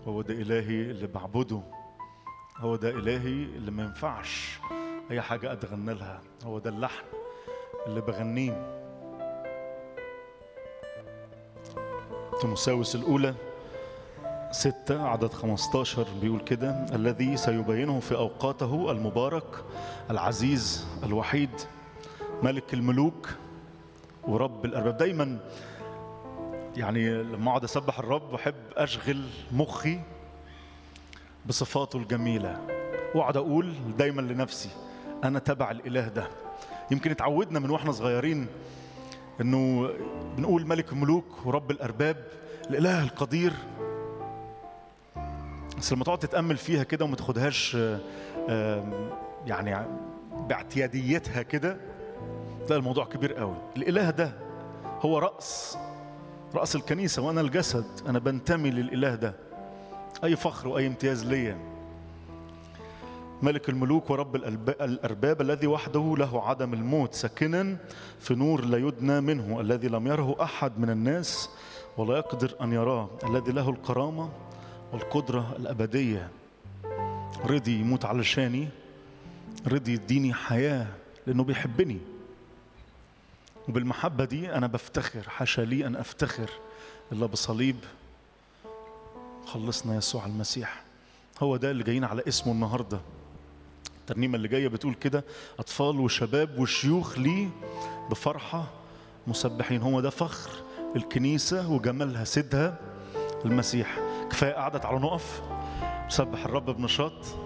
هو ده إلهي اللي بعبده هو ده إلهي اللي ما ينفعش أي حاجة أتغنى لها هو ده اللحن اللي بغنيه تيموساوس الأولى ستة عدد 15 بيقول كده الذي سيبينه في أوقاته المبارك العزيز الوحيد ملك الملوك ورب الأرباب دايما يعني لما أقعد أسبح الرب بحب أشغل مخي بصفاته الجميلة وأقعد أقول دايما لنفسي أنا تبع الإله ده يمكن اتعودنا من واحنا صغيرين انه بنقول ملك الملوك ورب الارباب الاله القدير بس لما تقعد تتامل فيها كده وما تاخدهاش آه، آم، يعني باعتياديتها كده تلاقي الموضوع كبير قوي الاله ده هو راس راس الكنيسه وانا الجسد انا بنتمي للاله ده اي فخر واي امتياز ليا ملك الملوك ورب الألب- الأرباب الذي وحده له عدم الموت ساكنا في نور لا يدنى منه الذي لم يره أحد من الناس ولا يقدر أن يراه الذي له الكرامة والقدرة الأبدية رضي يموت علشاني رضي يديني حياة لأنه بيحبني وبالمحبة دي أنا بفتخر حاشا لي أن أفتخر إلا بصليب خلصنا يسوع المسيح هو ده اللي جايين على اسمه النهارده الترنيمه اللي جايه بتقول كده اطفال وشباب وشيوخ لي بفرحه مسبحين هو ده فخر الكنيسه وجمالها سيدها المسيح كفايه قعدت على نقف نسبح الرب بنشاط